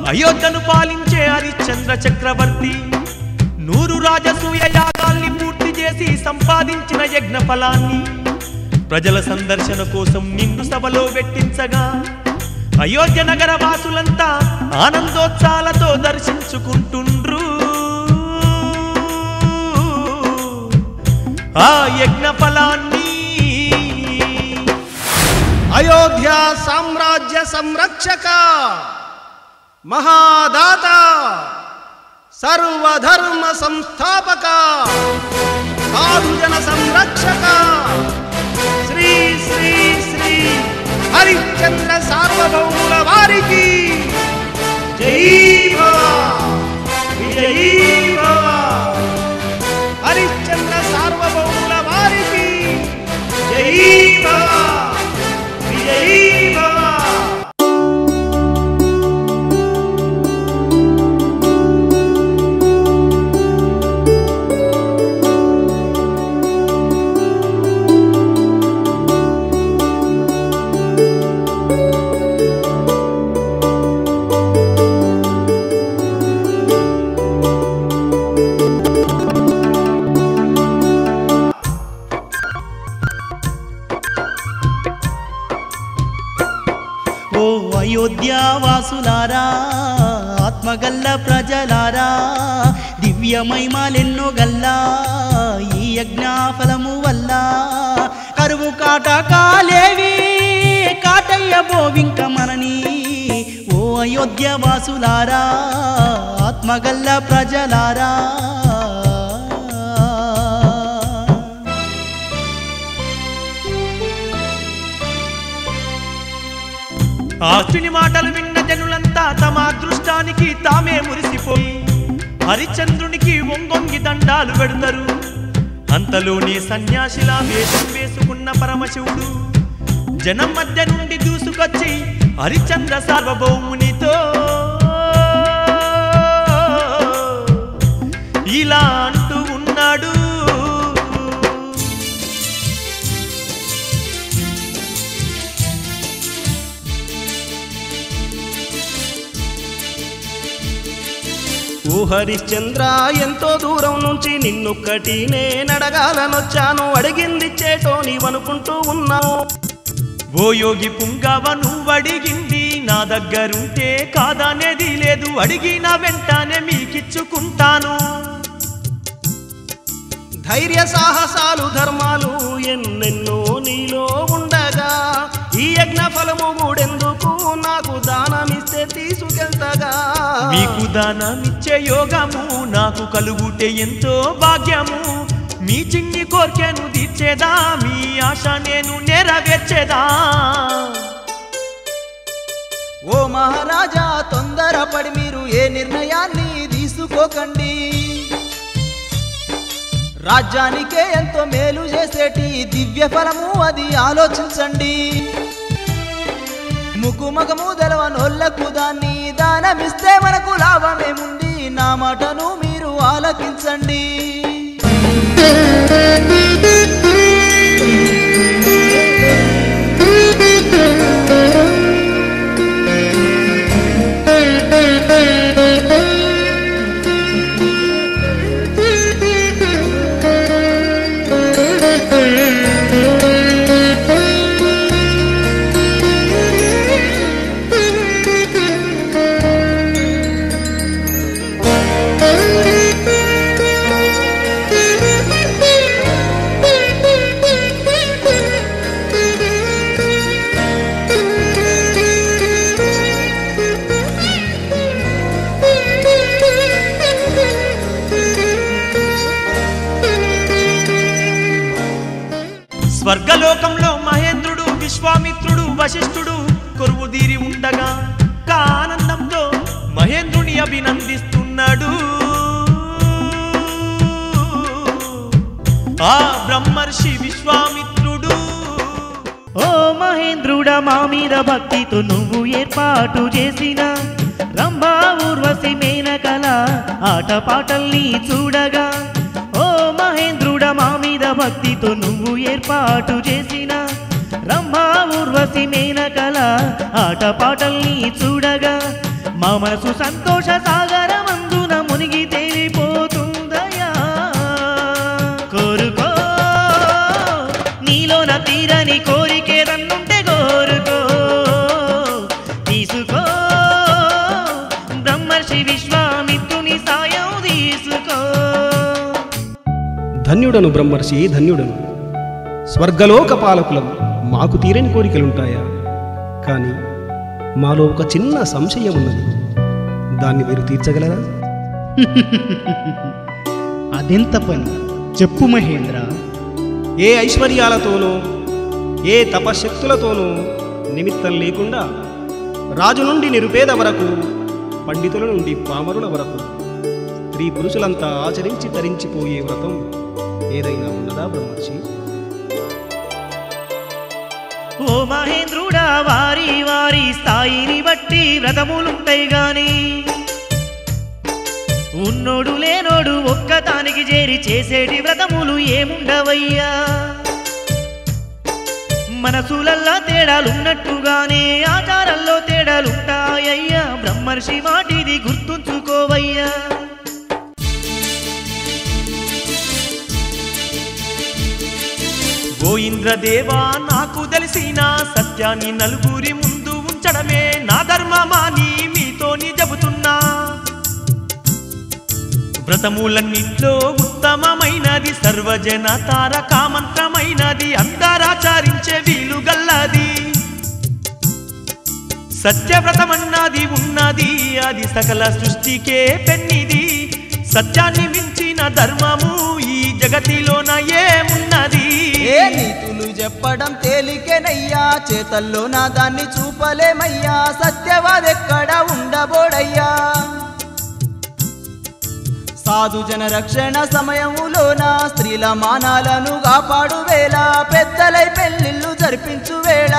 అయోధ్యను పాలించే హరిశ్చంద్ర చక్రవర్తి నూరు రాజసూయ యాగాల్ని పూర్తి చేసి సంపాదించిన యజ్ఞ ఫలాన్ని ప్రజల సందర్శన కోసం నిండు సభలో పెట్టించగా అయోధ్య నగర వాసులంతా ఆనందోత్సాలతో దర్శించుకుంటుండ్రు ఆ యజ్ఞ ఫలాన్ని అయోధ్య సామ్రాజ్య సంరక్షక మహాదాత సర్వధర్మ సంస్థాపక సాధుజన సంరక్షక శ్రీ శ్రీ శ్రీ హరిశ్చంద్ర సార్వభౌముల వారికి జై భవ విజయీ భవ హరిశ్చంద్ర సార్వభౌముల వారికి జై భవ విజయీ భవ ఓ అయోధ్యావాసులారా ఆత్మగల్ల ప్రజలారా దివ్యమైమాలెన్నో గల్లా ఈ యజ్ఞాఫలము వల్ల కరువు కాటకాలేవి కాటయ్య బోవింక మనని ఓ అయోధ్యవాసులారా ఆత్మగల్ల ప్రజలారా ఆస్తుని మాటలు విన్న జనులంతా తమ అదృష్టానికి తామే మురిసిపోయి హరిచంద్రునికి ఒంగొంగి దండాలు పెడతారు అంతలోనే సన్యాసిలా వేషం వేసుకున్న పరమశివుడు జనం మధ్య నుండి దూసుకొచ్చి హరిచంద్ర సార్వభౌమునితో ఇలా అంటూ ఉన్నాడు ఓ హరిశ్చంద్ర ఎంతో దూరం నుంచి నిన్నొక్కటి నేనడగాలనొచ్చాను అడిగింది చేటో నీవనుకుంటూ ఉన్నావు ఓ యోగి పుంగవ నువ్వడిగింది నా దగ్గరుంటే కాదనేది లేదు అడిగిన వెంటనే మీకిచ్చుకుంటాను ధైర్య సాహసాలు ధర్మాలు ఎన్నెన్నో నీలో ఉండగా ఈ యజ్ఞ ఫలము గూడెందుకు నాకు దానమిస్తే తీసుకెళ్తగా మీకు దానమిచ్చే యోగము నాకు కలుగుటే ఎంతో భాగ్యము మీ చిన్ని కోర్కెను తీర్చేదా మీ ఆశ నేను నెరవేర్చేదా ఓ మహారాజా తొందరపడి మీరు ఏ నిర్ణయాన్ని తీసుకోకండి రాజ్యానికే ఎంతో మేలు చేసేటి దివ్య ఫలము అది ఆలోచించండి ముఖముఖము తెలవనోళ్లకు దాన్ని దానమిస్తే మనకు లాభమేముంది నా మాటను మీరు ఆలకించండి స్వర్గలోకంలో మహేంద్రుడు విశ్వామిత్రుడు వశిష్ఠుడు కొరువుదీరి ఉండగా కా ఆనందంతో మహేంద్రుని అభినందిస్తున్నాడు ఆ బ్రహ్మర్షి విశ్వామిత్రుడు ఓ మహేంద్రుడ మా మీద భక్తితో నువ్వు ఏర్పాటు చేసిన రంభా ఊర్వశి మేనకల ఆటపాటల్ని చూడగా ఓ మహేంద్రుడ మా మీద భక్తితో నువ్వు ఏర్పాటు చేసిన రంభా ఊర్వశి మేనకల ఆటపాటల్ని చూడగా మా మనసు సంతోష సాగరమందున మునిగి తేలిపోతుందయ్యా కోరుకో నీలోన తీరని కోరికేదన్నుంటే కోరుకో తీసుకో బ్రహ్మర్షి విశ్వామిత్రుని సాయం తీసుకో ధన్యుడను బ్రహ్మర్షి ధన్యుడను స్వర్గలోక పాలకులం మాకు తీరని కోరికలుంటాయా కానీ మాలో ఒక చిన్న సంశయం ఉన్నది దాన్ని మీరు తీర్చగలరా అదెంత పని చెప్పు మహేంద్ర ఏ ఐశ్వర్యాలతోనో ఏ తపశక్తులతోనో నిమిత్తం లేకుండా రాజు నుండి నిరుపేద వరకు పండితుల నుండి పామరుల వరకు స్త్రీ పురుషులంతా ఆచరించి తరించిపోయే వ్రతం ఏదైనా ఉన్నదా బ్రహ్మర్షి ఓ మహేంద్రుడా వారి వారి స్థాయిని బట్టి వ్రతములుంటాయి గాని ఉన్నోడు లేనోడు ఒక్కతానికి చేరి చేసేటి వ్రతములు ఏముండవయ్యా మనసులల్లా తేడాలున్నట్టుగానే ఆచారాల్లో తేడాలుంటాయ్యా బ్రహ్మర్షి మాటిది గుర్తుంచుకోవయ్యా గోయింద్రదేవా నాకు తెలిసిన సత్యాన్ని నలుగురి ముందు ఉంచడమే నా ధర్మమాని మీతోని చెబుతున్నా వ్రతములన్నిట్లో ఉత్తమమైనది సర్వజన తారకామంత్రమైనది అందరాచరించే వీలు గల్లది సత్యవ్రతమన్నది ఉన్నది అది సకల సృష్టికే పెన్నిది సత్యాన్ని మించిన ధర్మము ఈ జగతిలోన ఏమున్నది ఏ నీతులు చెప్పడం తేలికేనయ్యా చేతల్లో నా దాన్ని చూపలేమయ్యా సత్యవాదెక్కడ ఉండబోడయ్యా సాధు జన రక్షణ సమయములోన స్త్రీల మానాలను కాపాడు వేళ పెద్దలై పెళ్లిళ్ళు జరిపించు వేళ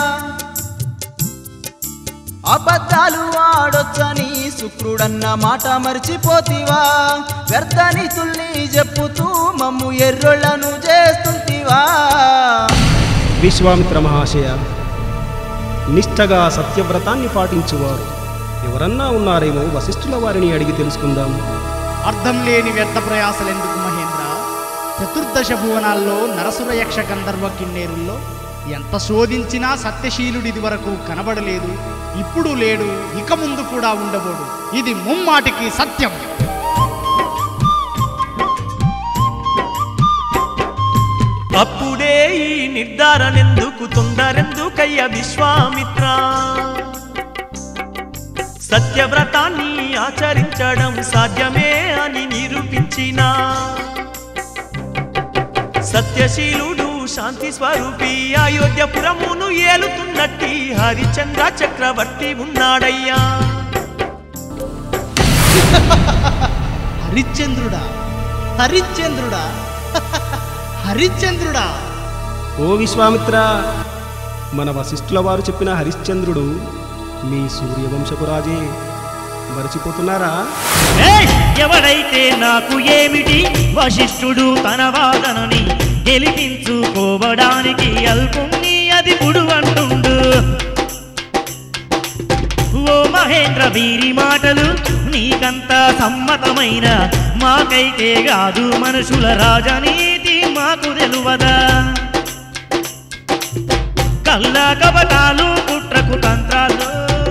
అబద్ధాలు ఆడొచ్చని శుక్రుడన్న మాట మర్చిపోతివా వ్యర్థ నీతుల్ని చెప్పుతూ మమ్ము ఎర్రొళ్లను చేస్తుంటివా విశ్వామిత్ర మహాశయ నిష్ఠగా సత్యవ్రతాన్ని పాటించువారు ఎవరన్నా ఉన్నారేమో వశిష్ఠుల వారిని అడిగి తెలుసుకుందాం అర్థం లేని వ్యర్థ ప్రయాసలెందుకు మహేంద్ర చతుర్దశ భువనాల్లో నరసుర యక్ష గంధర్వ కిన్నేరుల్లో ఎంత శోధించినా సత్యశీలుడు ఇది వరకు కనబడలేదు ఇప్పుడు లేడు ఇక ముందు కూడా ఉండబోడు ఇది ముమ్మాటికి సత్యం అప్పుడే ఈ నిర్ధారణెందుకు తొందరెందుకయ్య విశ్వామిత్ర సత్యవ్రతాన్ని ఆచరించడం సాధ్యమే అని నిరూపించిన సత్యశీలుడు శాంతి స్వరూపి అయోధ్యపురమును ఏలుతున్నట్టి హరిచంద్ర చక్రవర్తి ఉన్నాడయ్యా హరిశ్చంద్రుడా హరిశ్చంద్రుడా హరిశ్చంద్రుడా ఓ విశ్వామిత్ర మన వశిష్ఠుల వారు చెప్పిన హరిశ్చంద్రుడు మీ సూర్యవంశపు రాజే మరచిపోతున్నారా ఏయ్! ఎవడైతే నాకు ఏమిటి వశిష్ఠుడు తన వాదనని గెలిపించుకోవడానికి అల్పుణ్ణి అది పుడువంటుండు ఓ మహేంద్ర వీరి మాటలు నీకంత సమ్మతమైన మాకైతే కాదు మనుషుల రాజనీతి మాకు తెలువదా కళ్ళ కపటాలు కుట్రకు తంత్రాలు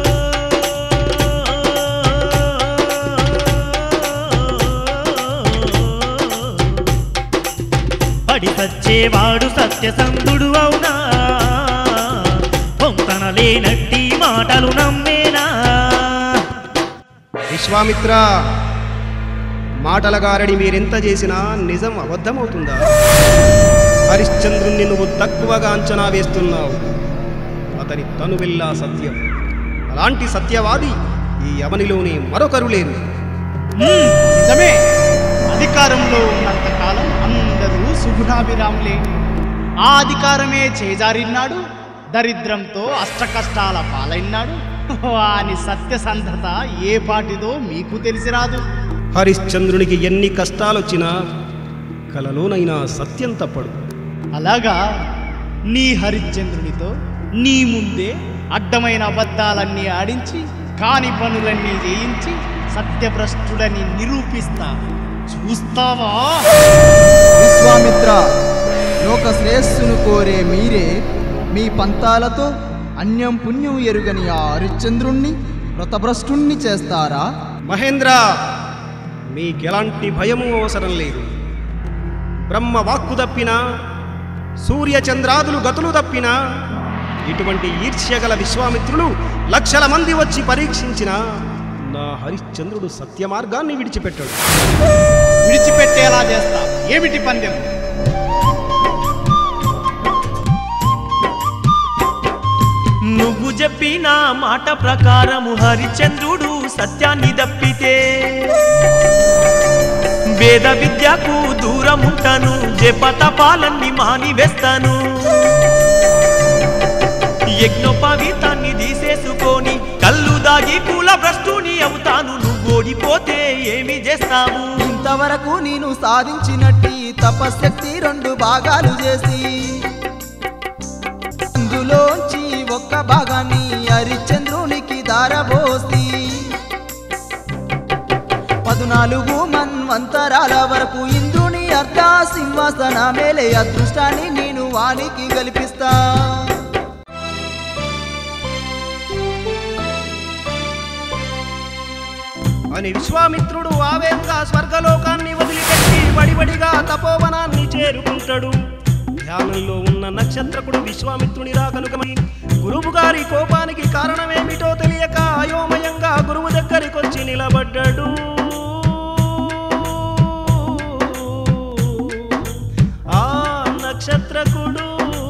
పడి సచ్చేవాడు సత్యసంధుడు అవునా పొంతన లేనట్టి మాటలు నమ్మేనా విశ్వామిత్ర మాటల గారడి మీరెంత చేసినా నిజం అబద్ధమవుతుందా హరిశ్చంద్రుణ్ణి నువ్వు తక్కువగా అంచనా వేస్తున్నావు అతని తనువెల్లా సత్యం అలాంటి సత్యవాది ఈ అవనిలోనే మరొకరు లేరు నిజమే అధికారంలో ఉన్నంత కాలం అందరూ సుగుణాభిరాములే ఆ అధికారమే చేజారిన్నాడు దరిద్రంతో అష్టకష్టాల పాలైనాడు వాని సత్యసంధత ఏ పాటిదో మీకు తెలిసి రాదు హరిశ్చంద్రునికి ఎన్ని కష్టాలొచ్చినా కలలోనైనా సత్యం తప్పడు అలాగా నీ హరిశ్చంద్రునితో నీ ముందే అడ్డమైన అబద్ధాలన్నీ ఆడించి కాని పనులన్నీ చేయించి సత్యభ్రష్టుడని నిరూపిస్తా చూస్తావా విశ్వామిత్ర లోక శ్రేయస్సును కోరే మీరే మీ పంతాలతో అన్యం పుణ్యం ఎరుగని ఆ హరిశ్చంద్రుణ్ణి వ్రతభ్రష్టుణ్ణి చేస్తారా మహేంద్ర మీకెలాంటి భయము అవసరం లేదు బ్రహ్మ వాక్కు తప్పినా సూర్య చంద్రాదులు గతులు తప్పినా ఇటువంటి ఈర్ష్య గల విశ్వామిత్రులు లక్షల మంది వచ్చి పరీక్షించిన నా హరిశ్చంద్రుడు సత్య మార్గాన్ని విడిచిపెట్టాడు విడిచిపెట్టేలా చేస్తా ఏమిటి పందెం నువ్వు చెప్పిన మాట ప్రకారము హరిచంద్రుడు సత్యాన్ని దప్పితే వేద విద్యకు దూరముంటాను జపతపాలన్నీ మానివేస్తాను యజ్ఞోపవీతాన్ని తీసేసుకొని కళ్ళు దాగి పూల భ్రష్టుని అవుతాను నువ్వు ఓడిపోతే ఏమి చేస్తావు ఇంతవరకు నేను సాధించినట్టి తపశక్తి రెండు భాగాలు చేసి అందులోంచి ఒక్క భాగాన్ని హరిశ్చంద్రునికి దారబోసి పద్నాలుగు మన్వంతరాల వరకు ఇంద్రుని అర్ధ సింహాసన మేలే అదృష్టాన్ని నేను వానికి కల్పిస్తా అని విశ్వామిత్రుడు ఆవేంగా స్వర్గలోకాన్ని వదిలిపెట్టి వడివడిగా తపోవనాన్ని చేరుకుంటాడు ధ్యానంలో ఉన్న నక్షత్రకుడు విశ్వామిత్రుని రాకనుకమై గురువు గారి కోపానికి కారణమేమిటో తెలియక అయోమయంగా గురువు దగ్గరికొచ్చి నిలబడ్డాడు ఆ నక్షత్రకుడు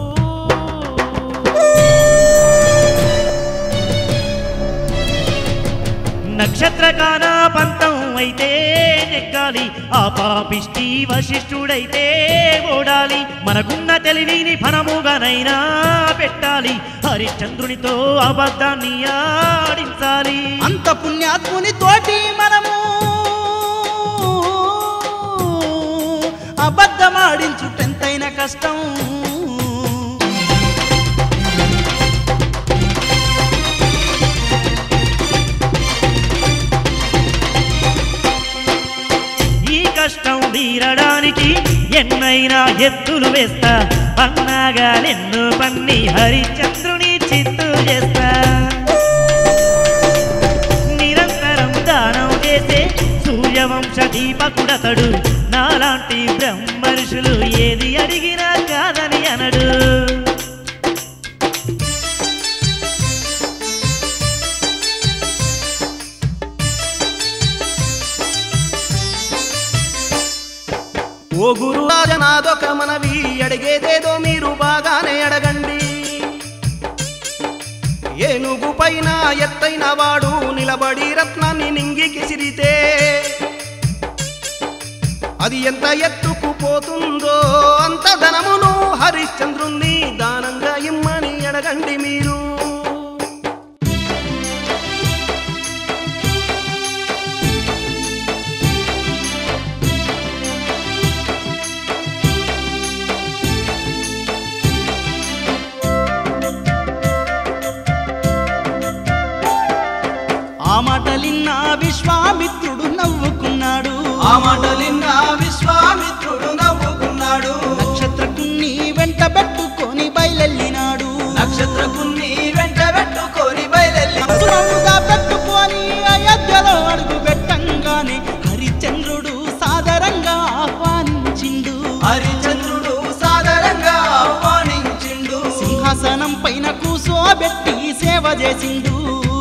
నక్షత్రకాన పంతం అయితే నెగ్గాలి ఆ పాపిష్టి వశిష్ఠుడైతే ఓడాలి మనకున్న తెలివిని ఫనముగానైనా పెట్టాలి హరిశ్చంద్రునితో అబద్ధాన్ని ఆడించాలి అంత పుణ్యాత్ముని తోటి మనము అబద్ధమాడించుటెంతైన కష్టం ఈ కష్టం తీరడానికి ఎన్నైనా ఎత్తులు వేస్తా పన్నాగాలెన్నో పన్ని హరిచంద్రుని చిత్తు చేస్తా నిరంతరం దానం చేసే సూర్యవంశ దీపకుడతడు నాలాంటి బ్రహ్మర్షులు ఏది అడిగినా కాదని అనడు ఓ గురు నాదొక మనవి అడిగేదేదో మీరు బాగానే అడగండి ఏనుగు పైన ఎత్తైన వాడు నిలబడి రత్నాన్ని నింగికి సిరితే అది ఎంత ఎత్తుకు పోతుందో అంత ధనమును హరిశ్చంద్రుణ్ణి దానంగా ఇమ్మని అడగండి మీరు ఆ మాటలిన్నా విశ్వామిత్రుడు నవ్వుకున్నాడు ఆ మాటలిన్న విశ్వామిత్రుడు నవ్వుకున్నాడు నక్షత్రకుణ్ణి వెంట పెట్టుకొని బయలెళ్ళినాడు నక్షత్రకుణ్ణి వెంట పెట్టుకొని బయలెల్లి సురముగా పెట్టుకొని అయోధ్యలో అడుగు పెట్టంగానే హరిచంద్రుడు సాదరంగా ఆహ్వానించిండు హరిచంద్రుడు సాదరంగా ఆహ్వానించిండు సింహాసనం పైన కూసోబెట్టి సేవ చేసిండు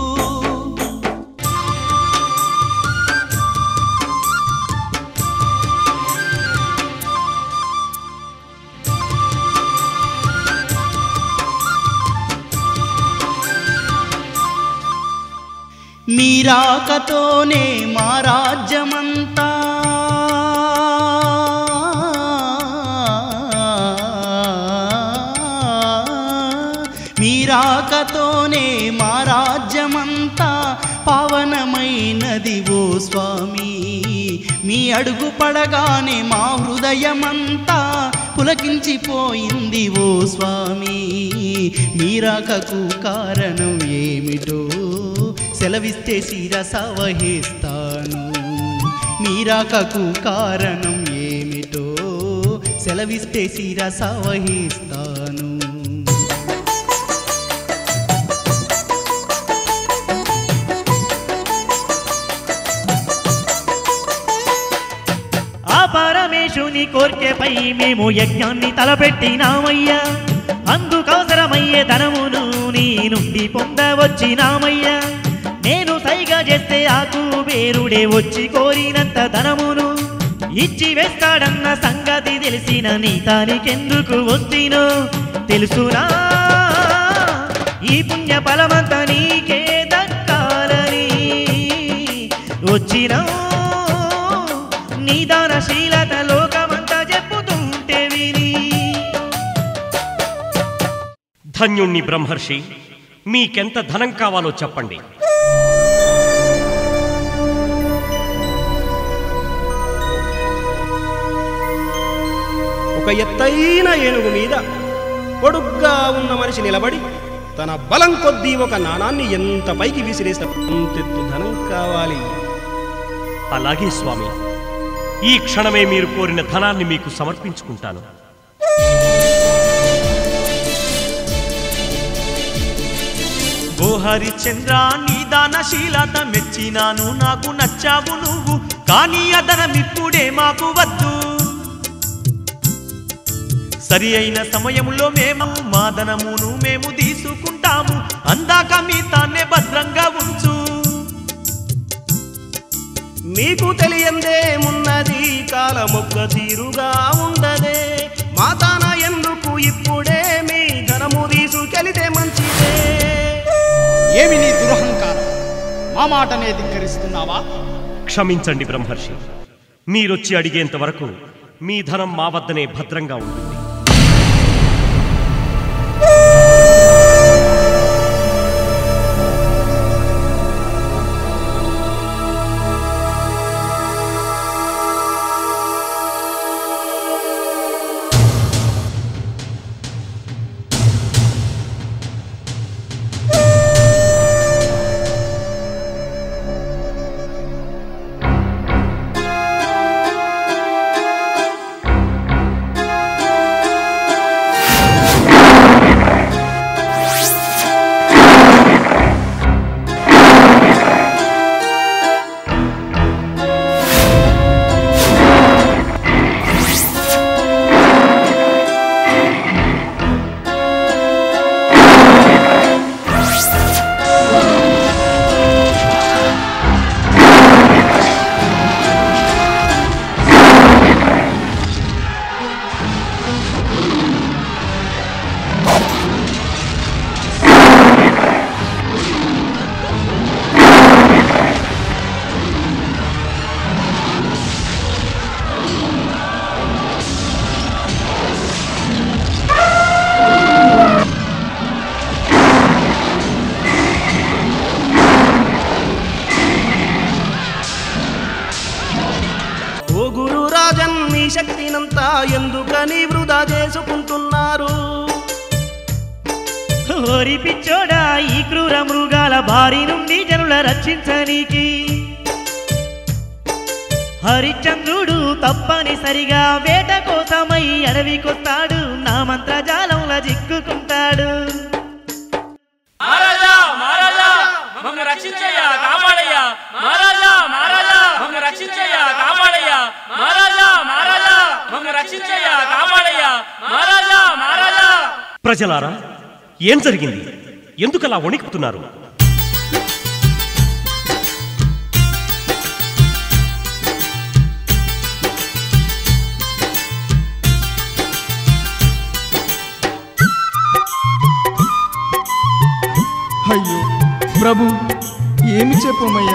మీరాకతోనే మా రాజ్యమంతా మీరాకతోనే మా రాజ్యమంతా పావనమైనది ఓ స్వామి మీ అడుగు పడగానే మా హృదయమంతా పులకించిపోయింది ఓ స్వామి మీరాకకు కారణం ఏమిటో సెలవిస్తే శిరస వహిస్తాను మీరాకకు కారణం ఏమిటో సెలవిస్తే శిరస వహిస్తాను ఆ పరమేశుని కోర్కెపై మేము యజ్ఞాన్ని తలపెట్టినామయ్యా అందుకవసరమయ్యే ధనమును నీ నుండి పొందవచ్చినామయ్యా నేను సైగా చేస్తే ఆకు వేరుడే వచ్చి కోరినంత ధనమును ఇచ్చి వేస్తాడన్న సంగతి తెలిసిన నీ తానికెందుకు వస్తినో తెలుసునా ఈ పుణ్య ఫలమంతా నీకే దక్కాలని వచ్చినా నీ దానశీలత లోకమంతా చెప్పుతుంటే విని ధన్యుణ్ణి బ్రహ్మర్షి మీకెంత ధనం కావాలో చెప్పండి ఒక ఎత్తైన ఏనుగు మీద పొడుగ్గా ఉన్న మనిషి నిలబడి తన బలం కొద్దీ ఒక నాణాన్ని ఎంత పైకి విసిరేసిన అంతెత్తు ధనం కావాలి అలాగే స్వామి ఈ క్షణమే మీరు కోరిన ధనాన్ని మీకు సమర్పించుకుంటాను ఓ హరిచంద్ర నీ దానశీలత మెచ్చినాను నాకు నచ్చావు నువ్వు కానీ అదనమిప్పుడే మాకు వద్దు సరి అయిన సమయంలో మేము మా ధనమును మేము తీసుకుంటాము అందాక మీ తాన్నే భద్రంగా ఉంచు మీకు తెలియందేమున్నది కాలమొక్క తీరుగా ఉండదే మాతాన ఎందుకు ఇప్పుడే మీ ధనము తీసుకెళితే మంచిదే ఏమి నీ దురహంకారం మా మాటనే ధిక్కరిస్తున్నావా క్షమించండి బ్రహ్మర్షి మీరొచ్చి అడిగేంత వరకు మీ ధనం మా వద్దనే భద్రంగా ఉంటుంది ఓ గురు రాజన్ మీ శక్తినంతా ఎందుకని వృధా చేసుకుంటున్నారు ఓరి పిచ్చోడా ఈ క్రూర మృగాల బారి నుండి జనుల రక్షించనీకి హరిచంద్రుడు తప్పనిసరిగా వేట కోసమై అడవికొస్తాడు నా మంత్రజాలంలో చిక్కుకుంటాడు మహారాజా మహారాజా మమ్మల్ని రక్షించయ్యా కాపాడయ్యా మహారాజా మహారాజా మమ్మల్ని రక్షించయ్యా కాపాడయ్యా మహారాజా మహారాజా మమ్మల్ని రక్షించయ్యా కాపాడయ్యా మహారాజా మహారాజా ప్రజలారా ఏం జరిగింది ఎందుకలా వణికుతున్నారు అయ్యో ప్రభు ఏమి చెప్పమయ్యా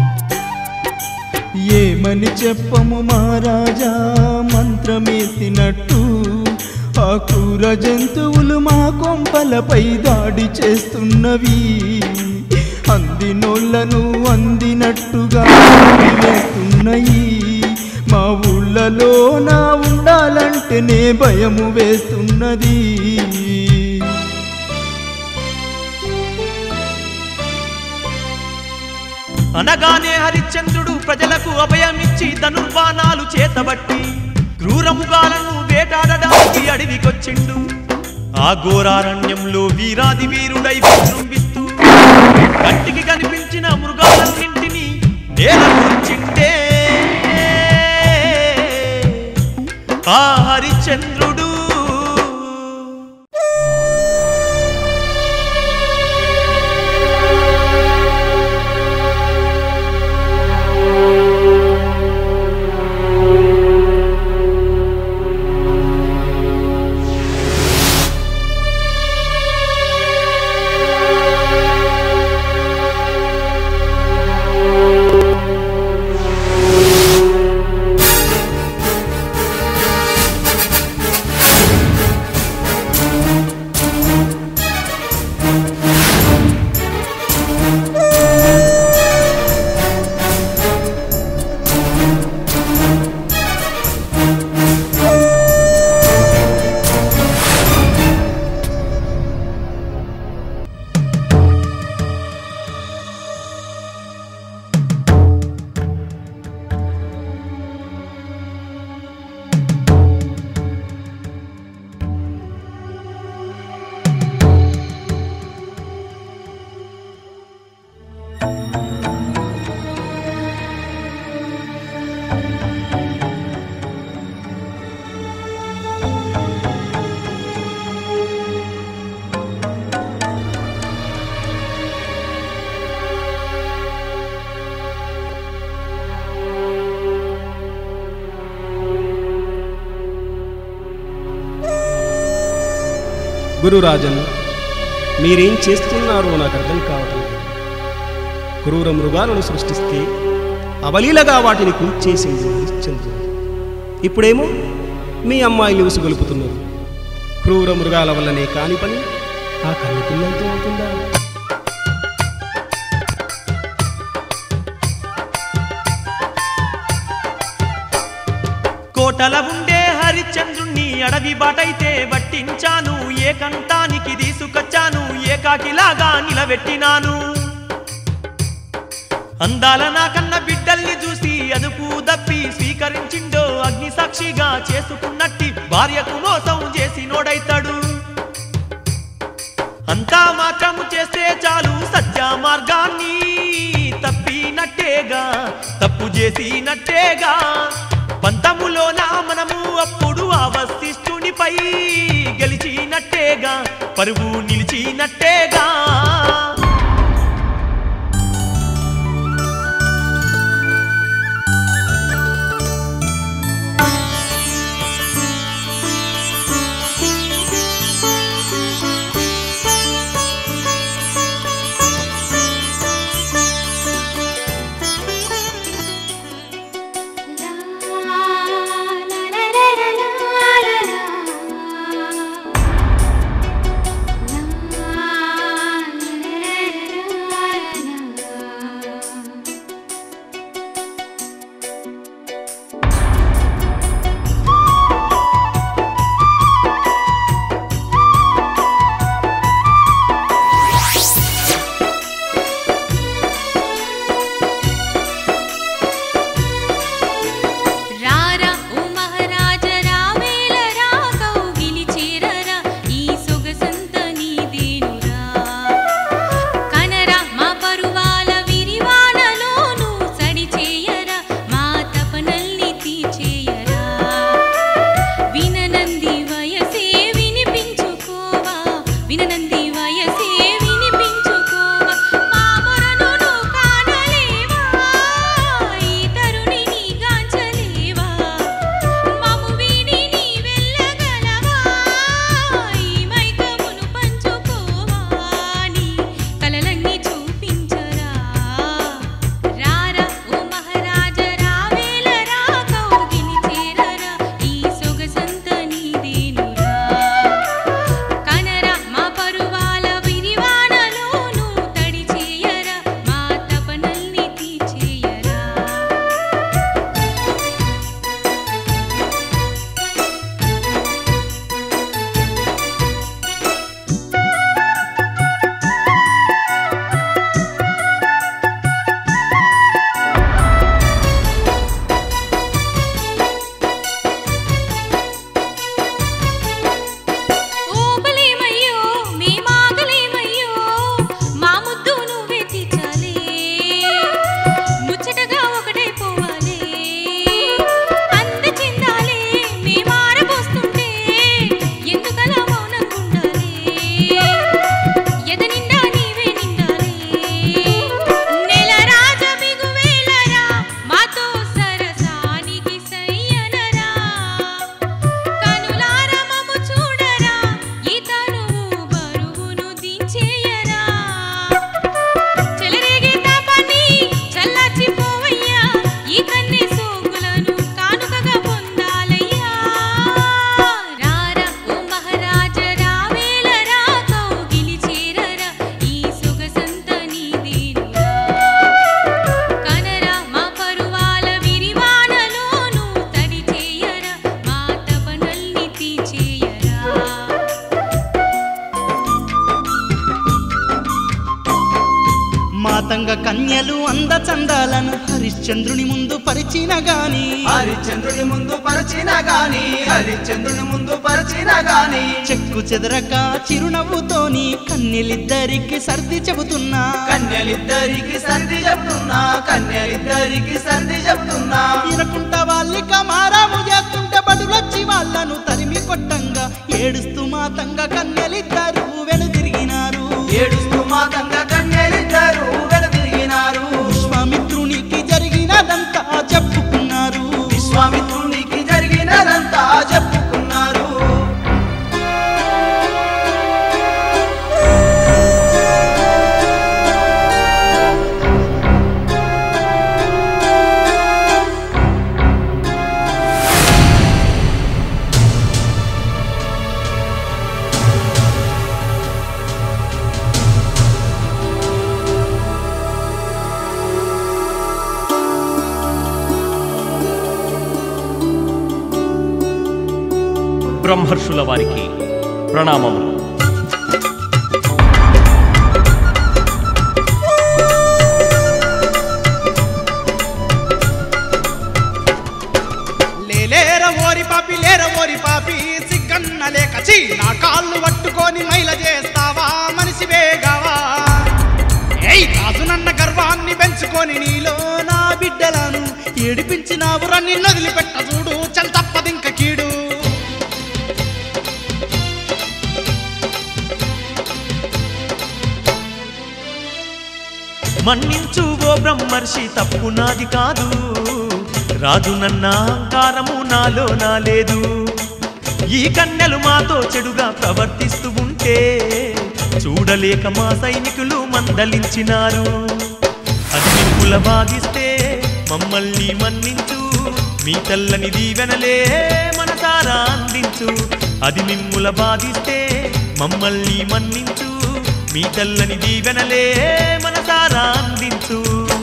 ఏమని చెప్పము మహారాజా మంత్రమేసినట్టు ఆ క్రూర జంతువులు మా కొంపలపై దాడి చేస్తున్నవి అందినోళ్లను అందినట్టుగా వేస్తున్నాయి మా ఊళ్ళలో నా ఉండాలంటేనే భయము వేస్తున్నది అనగానే హరిశ్చంద్రుడు ప్రజలకు అభయమిచ్చి ధనుర్బాణాలు చేతబట్టి క్రూరముగాలను వేటాడడానికి అడవికొచ్చిండు ఆ ఘోరారణ్యంలో వీరాది వీరుడై విజృంభిస్తూ కంటికి కనిపించిన మృగాలన్నింటినీ నేల కూర్చిండే ఆ హరిశ్చంద్రుడు గురురాజన్ మీరేం చేస్తున్నారో నాకు అర్థం కావటం లేదు క్రూర మృగాలను సృష్టిస్తే అవలీలగా వాటిని కూల్చేసింది హరిశ్చంద్రుడు ఇప్పుడేమో మీ అమ్మాయిని ఉసుగొలుపుతున్నారు క్రూర మృగాల వల్లనే కాని పని ఆ కన్ను పిల్లలతో అవుతుందా కోటల ఉండే హరిశ్చంద్రుణ్ణి అడవి బాటైతే పట్టించాను ఏకంతానికి తీసుకొచ్చాను ఏకాకిలాగా నిలబెట్టినాను అందాల నా కన్న బిడ్డల్ని చూసి అదుపు దప్పి స్వీకరించిండో అగ్ని సాక్షిగా చేసుకున్నట్టి భార్యకు మోసం చేసి నోడైతాడు అంతా మాత్రము చేస్తే చాలు సత్య మార్గాన్ని తప్పినట్టేగా తప్పు చేసినట్టేగా పంతములోన మనము అప్పుడు ఆ వశిష్ఠునిపై గెలిచినట్టేగా పరువు నిలిచినట్టేగా La la la la la la కన్యలు అందచందాలను హరిశ్చంద్రుని ముందు పరిచిన గాని హరిశ్చంద్రుని ముందు పరిచిన గాని హరిశ్చంద్రుని ముందు పరిచిన గాని చెక్కు చెదరక చిరునవ్వుతోని కన్యలిద్దరికి సర్ది చెబుతున్నా కన్యలిద్దరికి సర్ది చెప్తున్నా కన్యలిద్దరికి సర్ది చెప్తున్నా వినకుంట వాళ్ళిక మారాము చేస్తుంటే బడులొచ్చి వాళ్ళను తరిమి కొట్టంగా ఏడుస్తూ మాతంగా కన్యలిద్దరు వెనుదిరిగినారు ఏడుస్తూ మాతంగా కన్యలిద్దరు వెనుదిరిగినారు విశ్వామిత్రునికి జరిగినదంతా చెప్పుకున్నారు విశ్వామిత్రునికి జరిగినదంతా చెప్పుకున్నారు బ్రహ్మర్షుల వారికి ప్రణామములు లేలేర ఓరి పాపి లేర ఓరి పాపి సిగ్గన్న లేక చీ నా కాళ్ళు పట్టుకొని మైల చేస్తావా మనిషి వేగావా ఏయ్ రాజునన్న గర్వాన్ని పెంచుకొని నీలో నా బిడ్డలను ఏడిపించినావురా నిన్ను వదిలిపెట్ట చూడు చల్ తప్పదింక కీడు మన్నించు ఓ బ్రహ్మర్షి తప్పు నాది కాదు రాజు నన్న అహంకారము నాలో నా లేదు ఈ కన్నెలు మాతో చెడుగా ప్రవర్తిస్తూ ఉంటే చూడలేక మా సైనికులు మందలించినారు అగ్నికుల బాధిస్తే మమ్మల్ని మన్నించు మీ తెల్లని దీవెనలే మనసారా అందించు అది మిమ్ముల బాధిస్తే మమ్మల్ని మన్నించు మీ తెల్లని దీవెనలే మనసారా అందించు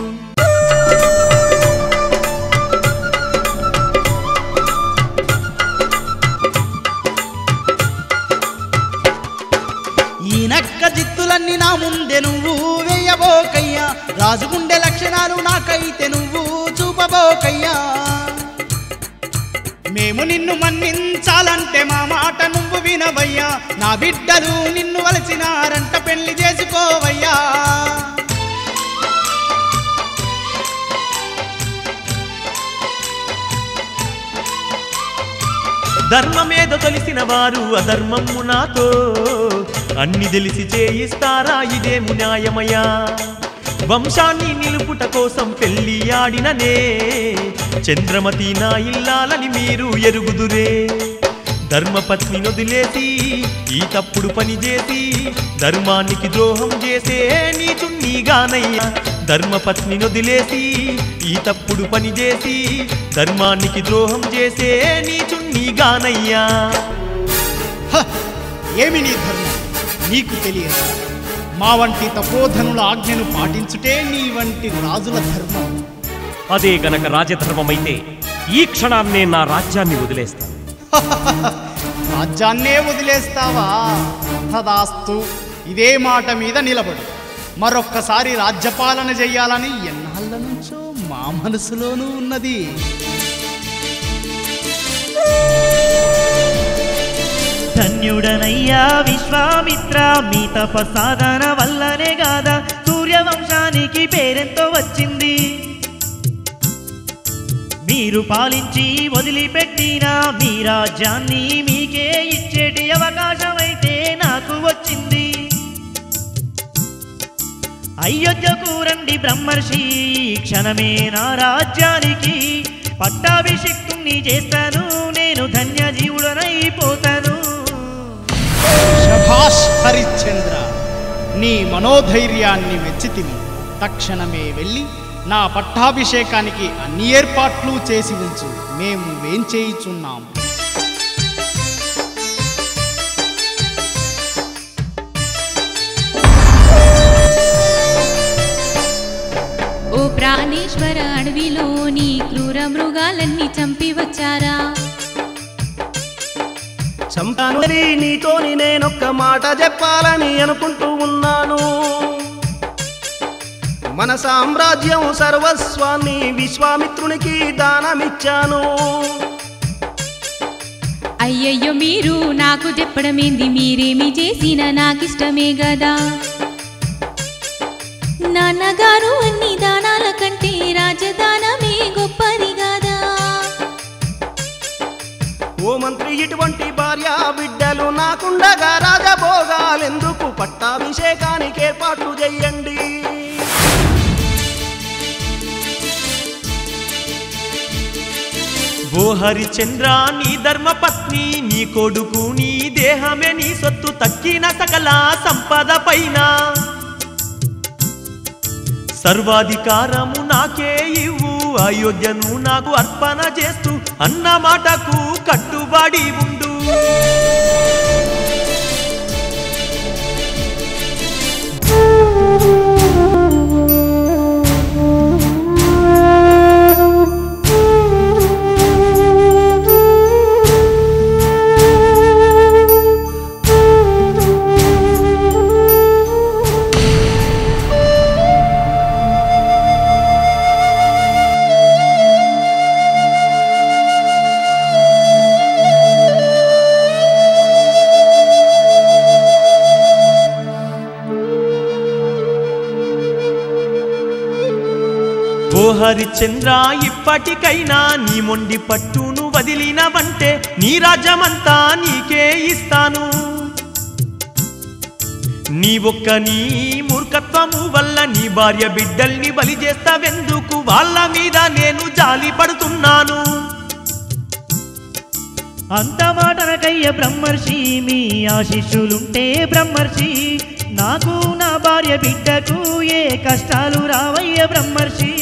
ఈ నక్క జిత్తులన్నీ నా ముందే నువ్వు వేయబోకయ్యా రాజుగుండె లక్షణాలు నాకైతే నువ్వు చూపబోకయ్యా మేము నిన్ను మన్నించాలంటే మా మాట నువ్వు వినవయ్యా నా బిడ్డలు నిన్ను వలసినారంట పెళ్లి చేసుకోవయ్యా ధర్మమేదో తెలిసిన వారు అధర్మము నాతో అన్ని తెలిసి చేయిస్తారా ఇదేము న్యాయమయ్యా వంశాన్ని నిలుపుట కోసం పెళ్లి ఆడిననే చంద్రమతి నా ఇల్లాలని మీరు ఎరుగుదురే ధర్మపత్ని వదిలేసి ఈ తప్పుడు పని చేసి ధర్మానికి ద్రోహం చేసే నీచున్నీగానయ్యా ధర్మపత్ని వదిలేసి ఈ తప్పుడు పని చేసి ధర్మానికి ద్రోహం చేసే నీచున్నీగానయ్యా హ! ఏమి నీ ధర్మం నీకు తెలియదు మా వంటి తపోధనుల ఆజ్ఞను పాటించుటే నీ వంటి రాజుల ధర్మం అదే గనక రాజధర్మమైతే ఈ క్షణాన్నే నా రాజ్యాన్ని వదిలేస్తాను రాజ్యాన్నే వదిలేస్తావా తదాస్తు ఇదే మాట మీద నిలబడు మరొక్కసారి రాజ్యపాలన చెయ్యాలని ఎన్నాళ్ళ నుంచో మా మనసులోనూ ఉన్నది ధన్యుడనయ్యా విశ్వామిత్ర మీ తపసాధన వల్లనే గాదా సూర్యవంశానికి పేరెంతో వచ్చింది మీరు పాలించి వదిలిపెట్టిన మీ రాజ్యాన్ని మీకే ఇచ్చేటి అవకాశం అయితే నాకు వచ్చింది అయోధ్యకు రండి బ్రహ్మర్షి ఈ క్షణమే నా రాజ్యానికి పట్టాభిషిక్తుణ్ణి చేస్తాను నేను ధన్య జీవుడనైపోతాను శభాష్ హరిశ్చంద్ర నీ మనోధైర్యాన్ని మెచ్చితిమి తక్షణమే వెళ్ళి నా పట్టాభిషేకానికి అన్ని ఏర్పాట్లు చేసి ఉంచు మేము వేంచేయిచున్నాం ఓ ప్రాణేశ్వర అడవిలోని క్రూర మృగాలన్నీ చంపి వచ్చారా చంపాను మరి నీతోని నేనొక్క మాట చెప్పాలని అనుకుంటూ ఉన్నాను మన సామ్రాజ్యం సర్వస్వాన్ని విశ్వామిత్రునికి దానమిచ్చాను అయ్యయ్యో మీరు నాకు చెప్పడమేంది మీరేమి చేసిన నాకిష్టమే గదా నాన్నగారు అన్ని దానాల కంటే రాజదానమే గొప్పది గదా ఓ మంత్రి ఇటువంటి భార్య బిడ్డలు నాకుండగా రాజభోగాలెందుకు పట్టాభిషేకానికి ఏర్పాట్లు చెయ్యండి ఓ హరిచంద్ర నీ ధర్మపత్ని నీ కొడుకు నీ దేహమే నీ సొత్తు తక్కిన సకల సంపద పైన సర్వాధికారము నాకే ఇవ్వు అయోధ్యను నాకు అర్పణ చేస్తూ అన్న మాటకు కట్టుబడి ఉండు ఓ హరిచంద్ర ఇప్పటికైనా నీ మొండి పట్టును వదిలినవంటే నీ రాజ్యమంతా నీకే ఇస్తాను నీ ఒక్క నీ మూర్ఖత్వము వల్ల నీ భార్య బిడ్డల్ని బలి చేస్తావెందుకు వాళ్ళ మీద నేను జాలి పడుతున్నాను అంత మాటనకయ్య బ్రహ్మర్షి మీ ఆశిష్యులుంటే బ్రహ్మర్షి నాకు నా భార్య బిడ్డకు ఏ కష్టాలు రావయ్య బ్రహ్మర్షి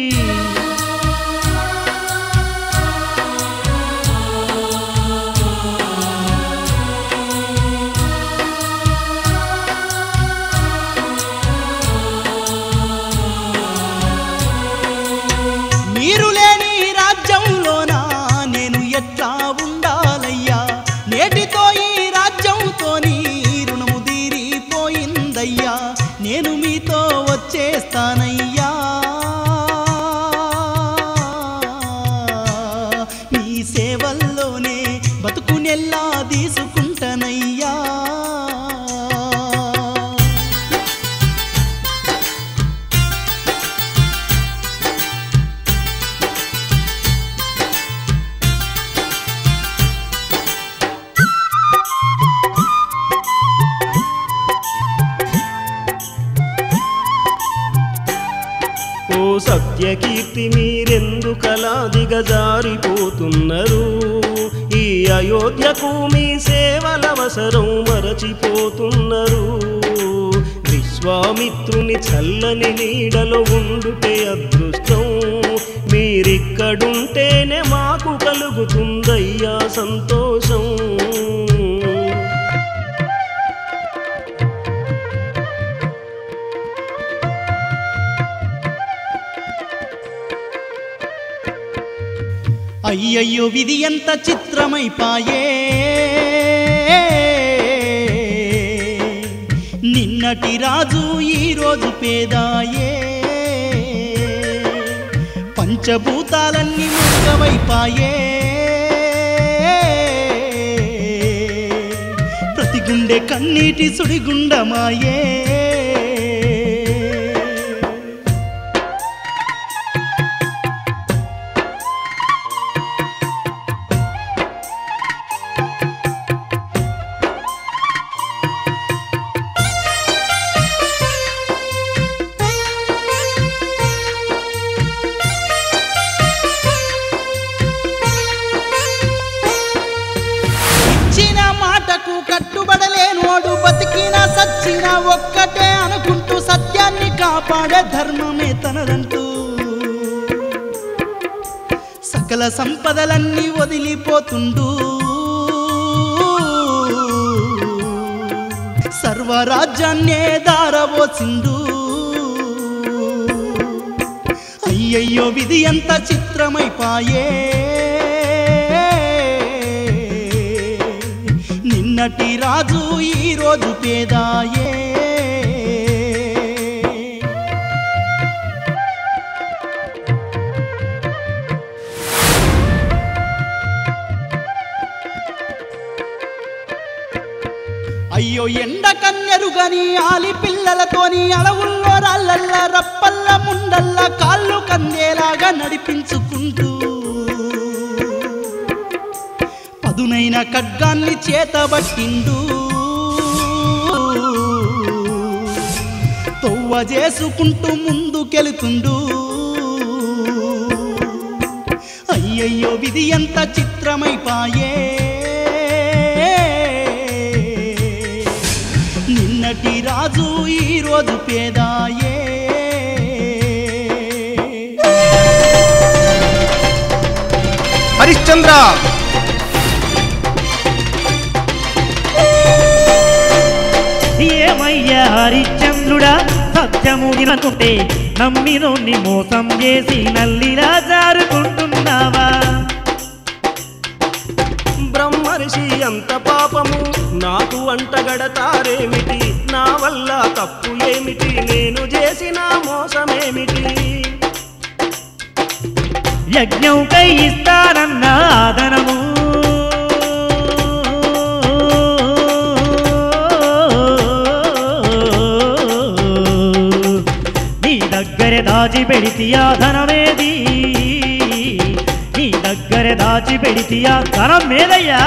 మీరు లేని రాజ్యంలోన నేను ఎట్లా ఉండాలయ్యా నేటితో ఈ రాజ్యంతో నీ రుణము తీరిపోయిందయ్యా నేను మీతో వచ్చేస్తానయ్యా మీ సేవల్లోనే బతుకునెల్లా తీసుకుంటానయ్యా ఓ సత్యకీర్తి మీరెందుకలా దిగజారిపోతున్నారు ఈ అయోధ్యకు మీ సేవలవసరం మరచిపోతున్నారు విశ్వామిత్రుని చల్లని నీడలో ఉండుటే అదృష్టం మీరిక్కడుంటేనే మాకు కలుగుతుందయ్యా సంతోషం అయ్యయ్యో విధి ఎంత చిత్రమైపాయే నిన్నటి రాజు ఈ రోజు పేదాయే పంచభూతాలన్నీ మూగవైపాయే ప్రతి గుండె కన్నీటి సుడిగుండమాయే ఇచ్చిన మాటకు కట్టుబడలేనోడు బతికిన సచ్చిన ఒక్కటే అనుకుంటూ సత్యాన్ని కాపాడే ధర్మమే తనదంటూ సకల సంపదలన్నీ వదిలిపోతుండు సర్వరాజ్యాన్నే దారబోసిండు అయ్యయ్యో విధి ఎంత చిత్రమైపాయే నిన్నటి రాజు ఈ రోజు పేదాయే అయ్యో ఎండ కన్నెరు గని ఆలి పిల్లలతోని అడవుల్లో రాళ్ళల్ల రప్పల్ల ముండల్ల కాళ్ళు కందేలాగా నడిపించుకుంటూ పదునైన ఖడ్గాన్ని చేతబట్టిండు తొవ్వ చేసుకుంటూ ముందుకెళుతుండు అయ్యయ్యో విధి ఎంత చిత్రమైపాయే నిన్నటి రాజు ఈ రోజు పేదాయే హరిశ్చంద్ర ఏమయ్యా హరిశ్చంద్రుడా సత్యము వినకుంటే నమ్మినోన్ని మోసం చేసి నల్లిలా జారుకుంటున్నావా బ్రహ్మర్షి అంత పాపము నాకు అంటగడతారేమిటి నా వల్ల తప్పు ఏమిటి నేను చేసిన మోసమేమిటి యజ్ఞంకై ఇస్తానన్న ఆదనము నీ దగ్గర దాచి పెడితియా ధనమేది నీ దగ్గర దాచి పెడితియా ధనం మేదయ్యా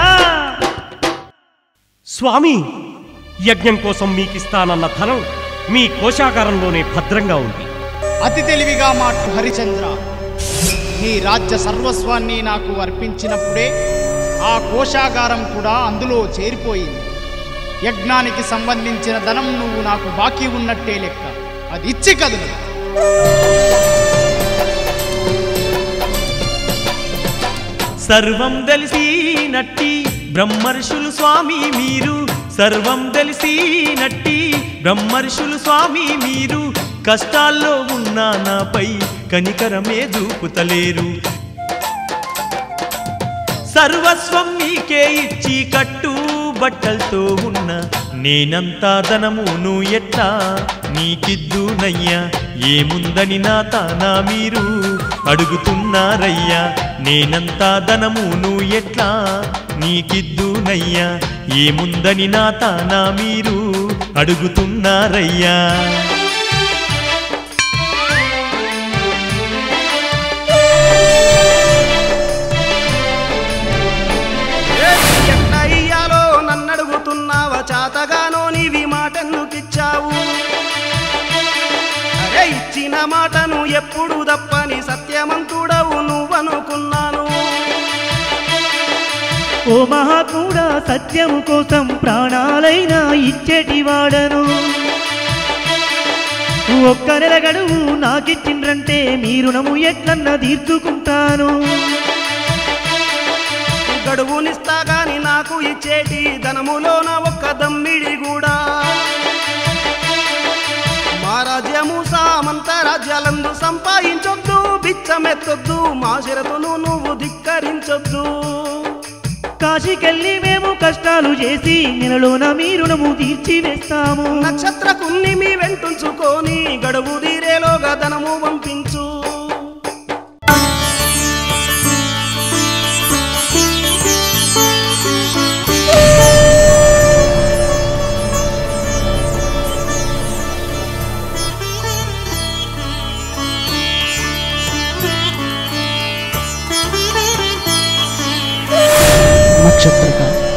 స్వామి యజ్ఞం కోసం మీకిస్తానన్న ధనం మీ కోశాగారంలోనే భద్రంగా ఉంది అతి తెలివిగా మాటు హరిచంద్ర నీ రాజ్య సర్వస్వాన్ని నాకు అర్పించినప్పుడే ఆ కోశాగారం కూడా అందులో చేరిపోయింది యజ్ఞానికి సంబంధించిన ధనం నువ్వు నాకు బాకీ ఉన్నట్టే లెక్క అది ఇచ్చి కదులు సర్వం తెలిసినట్టి బ్రహ్మర్షులు స్వామి మీరు సర్వం తెలిసినట్టి బ్రహ్మర్షులు స్వామి మీరు కష్టాల్లో ఉన్న నాపై కనికరమే చూపుతలేరు సర్వస్వం మీకే ఇచ్చి కట్టు బట్టలతో ఉన్న నేనంతా ధనమును ఎట్లా నీకిద్దునయ్యా ఏముందని నా తానా మీరు అడుగుతున్నారయ్యా నేనంతా ధనమును ఎట్లా నీకిద్దునయ్యా ఏముందని నా తానా మీరు అడుగుతున్నారయ్యా ఎట్లా ఇయ్యాలో నన్ను అడుగుతున్నావా చాతగానో నీవి మాటెన్నుకిచ్చావు అరే ఇచ్చిన మాటను ఎప్పుడు తప్పని సత్యమంతుడవు నువ్వనుకున్నాను ఓ మహాత్ముడా సత్యము కోసం ప్రాణాలైనా ఇచ్చేటి వాడను ఒక్క నెల గడువు నాకిచ్చిండ్రంటే మీ రుణము ఎట్లన్నా తీర్చుకుంటాను గడువునిస్తా గాని నాకు ఇచ్చేటి ధనములోన ఒక్క దమ్మిడి కూడా మా రాజ్యము సామంత రాజ్యాలందు సంపాదించొద్దు బిచ్చమెత్తొద్దు మా షరతును నువ్వు ధిక్కరించొద్దు కాశీకెళ్ళి మేము కష్టాలు చేసి నెలలోన మీ రుణము తీర్చివేస్తాము నక్షత్రకున్ని మీ వెంటుంచుకొని గడువు తీరేలోగా ధనము పంపించు నక్షత్రక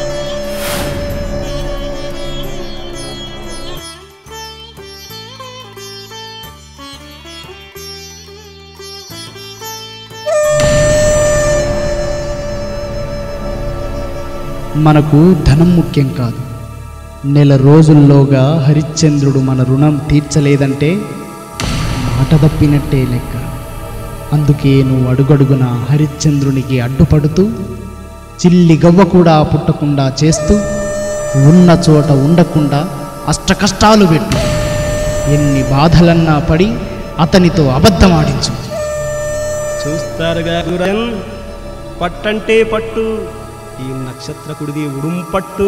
మనకు ధనం ముఖ్యం కాదు నెల రోజుల్లోగా హరిశ్చంద్రుడు మన రుణం తీర్చలేదంటే మాట తప్పినట్టే లెక్క అందుకే నువ్వు అడుగడుగున హరిశ్చంద్రునికి అడ్డుపడుతూ చిల్లి గవ్వ కూడా పుట్టకుండా చేస్తూ ఉన్న చోట ఉండకుండా అష్టకష్టాలు పెట్టు ఎన్ని బాధలన్నా పడి అతనితో అబద్ధమాడించు చూస్తారుగా గురన్ పట్టంటే పట్టు ఈ నక్షత్రకుడిది ఉడుం పట్టు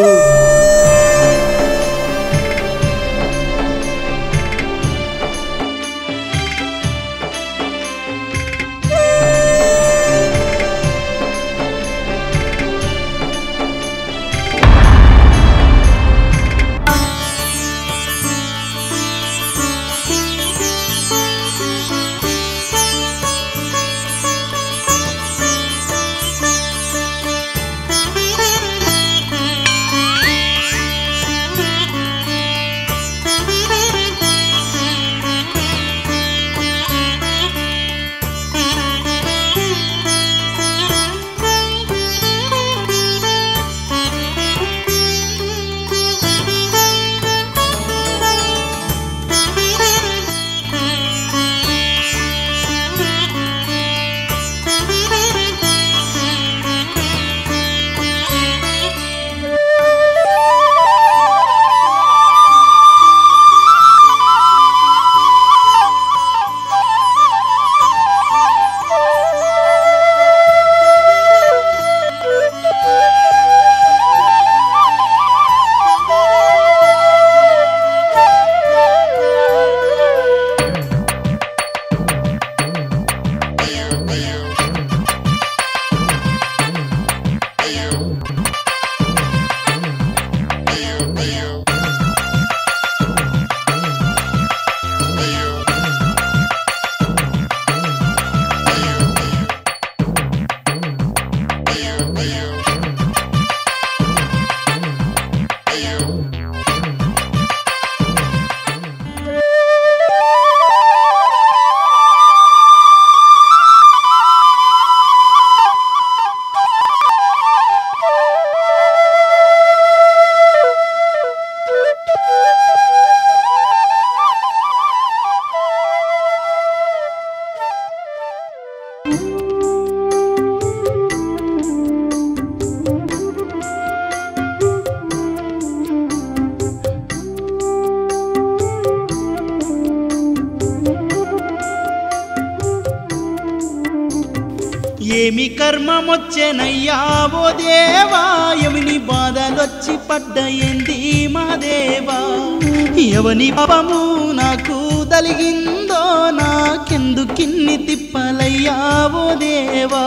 ఏమి కర్మమొచ్చెనయ్యా ఓ దేవా యముని బాధలొచ్చి పడ్డయింది మా దేవా ఎవని పాపము నాకు తలిగిందో నాకెందుకిన్ని తిప్పలయ్యా ఓ దేవా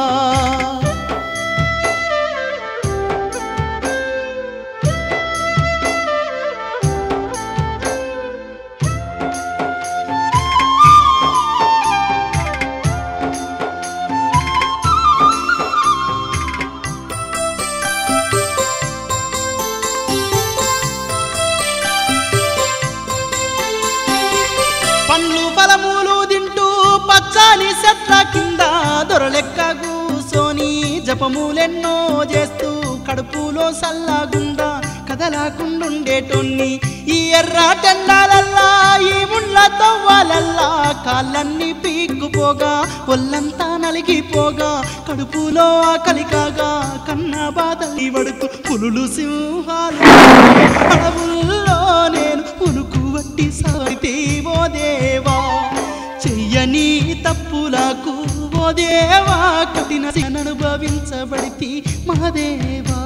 పండ్లు ఫలములు తింటూ పచ్చని చెట్ల కింద దొరలెక్క కూసోని జపములెన్నో చేస్తూ కడుపులో సల్లాగుండా కదలాకుండుండేటోన్ని ఈ ఎర్ర టెండాలల్లా ఈ ముళ్ళ తవ్వాలల్లా కాళ్ళన్నీ పీక్కుపోగా ఒళ్ళంతా నలిగిపోగా కడుపులో ఆకలి కాగా కన్న బాధలి పడుతూ పులులు సింహాలు అడవుల్లో నేను పులుకు వట్టి సాగితే ఓ దేవా చెయ్యని తప్పులకు ఓ దేవా కఠిన అనుభవించబడితి మా దేవా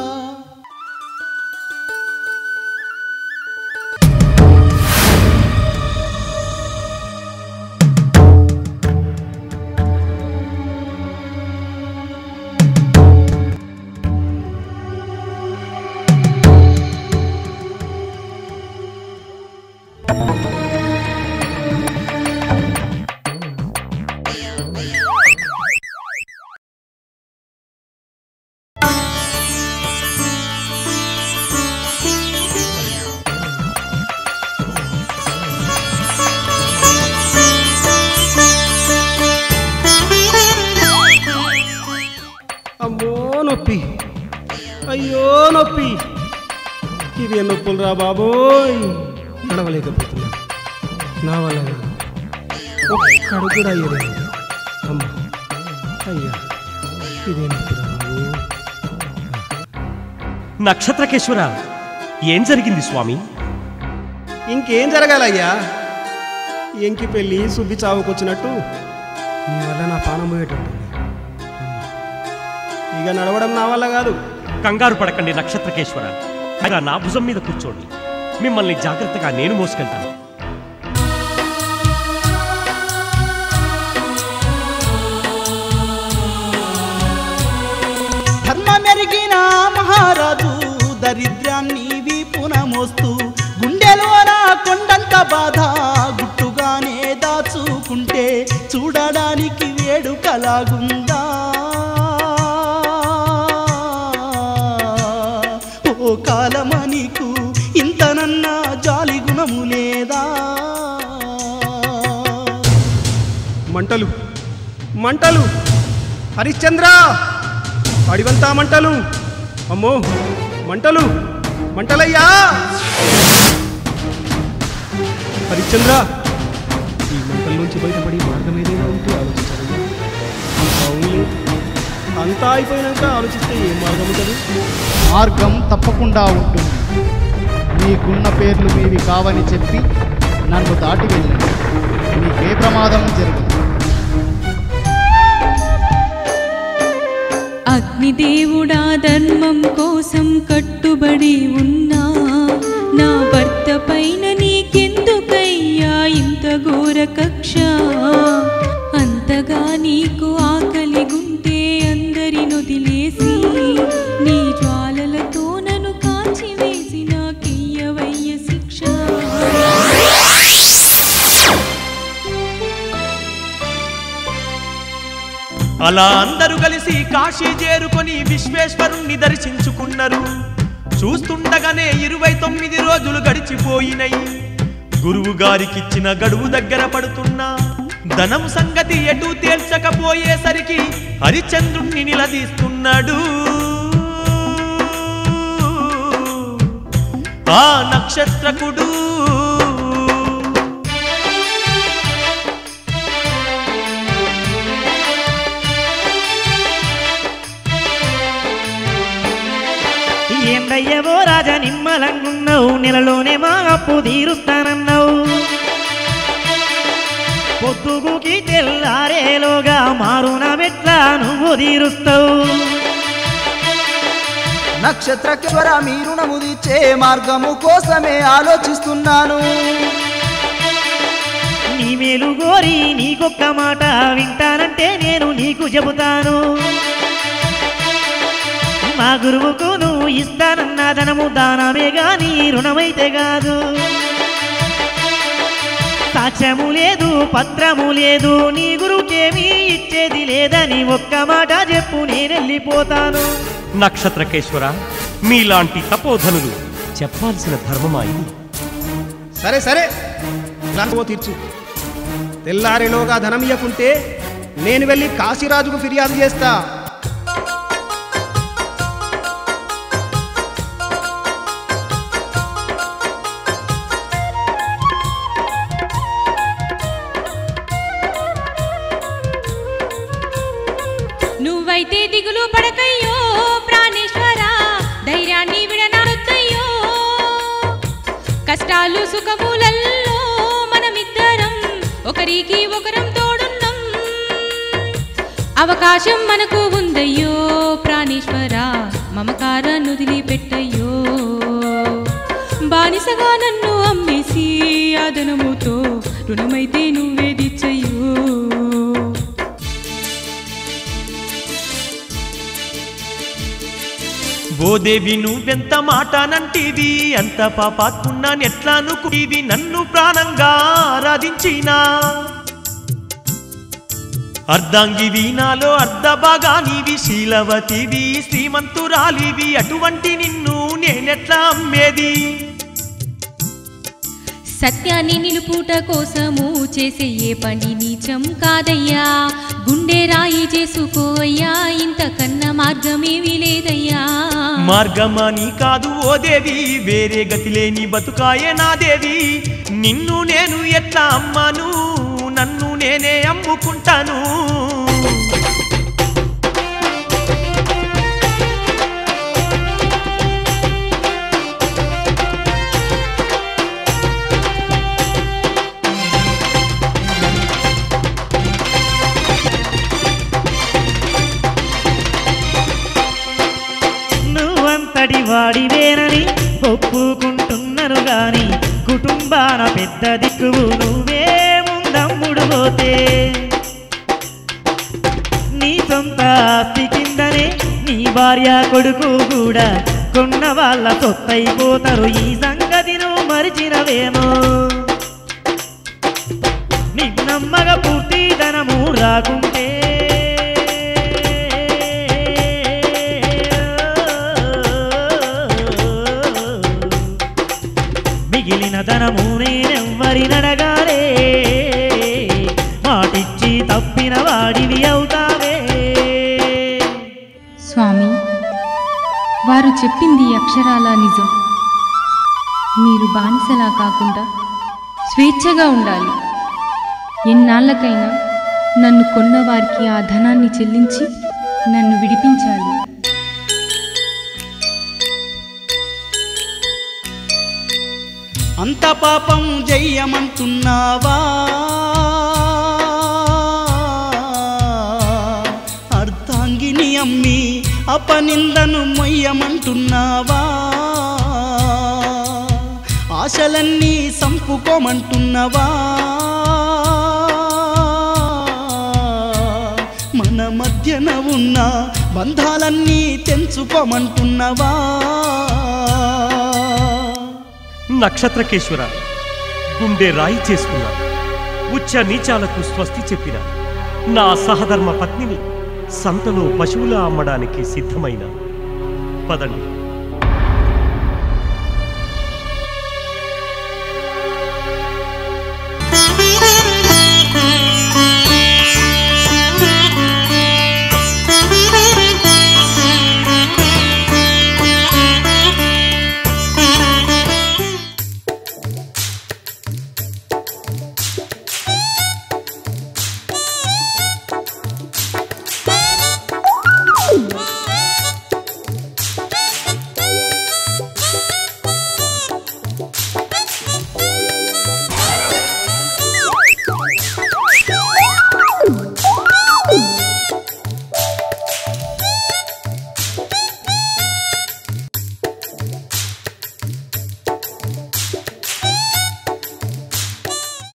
అమ్మో నొప్పి అయ్యో నొప్పి ఇవి నొప్పులు రా బాబోయ్ నడవలేకపోతున్నా నా వల్ల కాదు. ఒక్క అడుగు కూడా అయ్యలేదు అమ్మ అయ్యా ఇదే నొప్పి రా బాబు నక్షత్రకేశ్వర ఏం జరిగింది స్వామి ఇంకేం జరగాలయ్యా ఎంకి పెళ్ళి సుబ్బి చావుకొచ్చినట్టు నీ వల్ల నా పానం పోయేటట్టుంది ఇక నడవడం నా వల్ల కాదు కంగారు పడకండి నక్షత్రకేశ్వర ఇలా నా భుజం మీద కూర్చోండి మిమ్మల్ని జాగ్రత్తగా నేను మోసుకెళ్తాను ధర్మమెరిగిన మహారాజు దరిద్రాన్ని వీపున మోస్తూ గుండెలోన కొండంత బాధ గుట్టుగానే దాచుకుంటే చూడడానికి వేడుకలాగుందా ఓ కాలమా నీకు ఇంతనన్నా జాలి గుణము లేదా మంటలు మంటలు హరిశ్చంద్ర అడివంతా మంటలు అమ్మో మంటలు మంటలయ్యా హరిశ్చంద్ర ఈ మంటల నుంచి బయటపడి మార్గం ఏదైనా ఉంటే ఆలోచించాలయ్యా అంతా ఉంది అంతా అయిపోయినాక ఆలోచిస్తే ఏం మార్గం ఉంటుంది మార్గం తప్పకుండా ఉంటుంది మీకున్న పేర్లు మీవి కావని చెప్పి నన్ను దాటి వెళ్ళండి మీకే ప్రమాదం జరగదు అగ్నిదేవుడా ధర్మం కోసం కట్టుబడి ఉన్నా నా భర్త పైన నీకెందుకయ్యా ఇంత ఘోర కక్ష అంతగా నీకు ఆకలి గుంటే అందరి నొదిలేసి నీ జ్వాలలతో నన్ను కాల్చివేసి నాకెయ్యవయ్య శిక్ష అలా అందరూ కలిసి కాశీ చేరుకొని విశ్వేశ్వరుణ్ణి దర్శించుకున్నారు చూస్తుండగానే ఇరవై తొమ్మిది రోజులు గడిచిపోయినాయి గురువు గారికిచ్చిన గడువు దగ్గర పడుతున్నా ధనం సంగతి ఎటు తేల్చకపోయేసరికి హరిచంద్రుణ్ణి నిలదీస్తున్నాడు ఆ నక్షత్రకుడు ఏందయ్యవో రాజా నిమ్మలంగున్నావు నెలలోనే మా అప్పు తీరుస్తానన్నావు పొద్దుగుకి తెల్లారేలోగా మారున మెట్ల నువ్వు తీరుస్తావు నక్షత్రకేశ్వర మీ రుణము తీర్చే మార్గము కోసమే ఆలోచిస్తున్నాను నీ మేలు గోరి నీకొక్క మాట వింటానంటే నేను నీకు చెబుతాను మా గురువుకు నువ్వు ఇస్తానన్న ధనము దానమే గాని రుణమైతే కాదు సాక్ష్యము లేదు పత్రము లేదు నీ గురువుకేమీ ఇచ్చేది లేదని ఒక్క మాట చెప్పు నేనెళ్ళిపోతాను నక్షత్రకేశ్వర మీలాంటి తపోధనులు చెప్పాల్సిన ధర్మమా ఇది సరే సరే ధనమో తీర్చు తెల్లారిలోగా ధనమియకుంటే నేను వెళ్ళి కాశీరాజుకు ఫిర్యాదు చేస్తా నువ్వైతే దిగులు పడకయ్యో ప్రాణేశ్వర ధైర్యాన్ని విడనాడొద్దయ్యో కష్టాలు సుఖములల్లో మనమిద్దరం ఒకరికి ఒకరం తోడున్నాం అవకాశం మనకు ఉందయ్యో ప్రాణేశ్వర మమకారాన్ని వదిలిపెట్టయ్యో బానిసగా నన్ను అమ్మేసి అదనముతో రుణమైతే నువ్వే దిచ్చయ్యో ఓ దేవి నువ్వెంత మాటనంటిది అంత పాపాత్మున్నానెట్లా నుకుడివి నన్ను ప్రాణంగా ఆరాధించినా అర్ధాంగివి నాలో అర్ధ భాగానివి శీలవతివి శ్రీమంతురాలివి అటువంటి నిన్ను నేనెట్లా అమ్మేది సత్యాన్ని నిలుపుట కోసము చేసే ఏ పని నీచం కాదయ్యా గుండె రాయి చేసుకోయ్యా ఇంతకన్నా మార్గమేమీ లేదయ్యా మార్గమని కాదు ఓ దేవి వేరే గతి లేని బతుకాయే నా దేవి నిన్ను నేను ఎట్లా అమ్మను నన్ను నేనే అమ్ముకుంటాను నువ్వంతటి వాడివేనని ఒప్పుకుంటున్నారు గాని కుటుంబాన పెద్ద దిక్కువు నువ్వే ముందమ్ముడు పోతే నీ సొంత ఆస్తి కిందనే నీ భార్య కొడుకు కూడా కొన్న వాళ్ళ సొత్తైపోతారు ఈ సంగతి నువ్వు మరిచినవేమో నిన్నమ్మగ పూర్తి ధనము రాకుంటే మిగిలిన ధనము నేనెవ్వరి నడగాలే మాటిచ్చి తప్పిన వాడివి అవుతావే స్వామి వారు చెప్పింది అక్షరాల నిజం మీరు బానిసలా కాకుండా స్వేచ్ఛగా ఉండాలి ఎన్నాళ్ళకైనా నన్ను కొన్నవారికి ఆ ధనాన్ని చెల్లించి నన్ను విడిపించాలి అంత పాపం జయ్యమంటున్నావా అర్ధాంగిని అమ్మి అపనిందను మొయ్యమంటున్నావా ఆశలన్నీ సంపుకోమంటున్నవా మన మధ్యన ఉన్న బంధాలన్నీ తెంచుకోమంటున్నవా నక్షత్రకేశ్వర గుండె రాయి చేసుకున్నా ఉచ్చ నీచాలకు స్వస్తి చెప్పిన నా సహధర్మ పత్నిని సంతలో పశువులా అమ్మడానికి సిద్ధమైన పదండి ఆ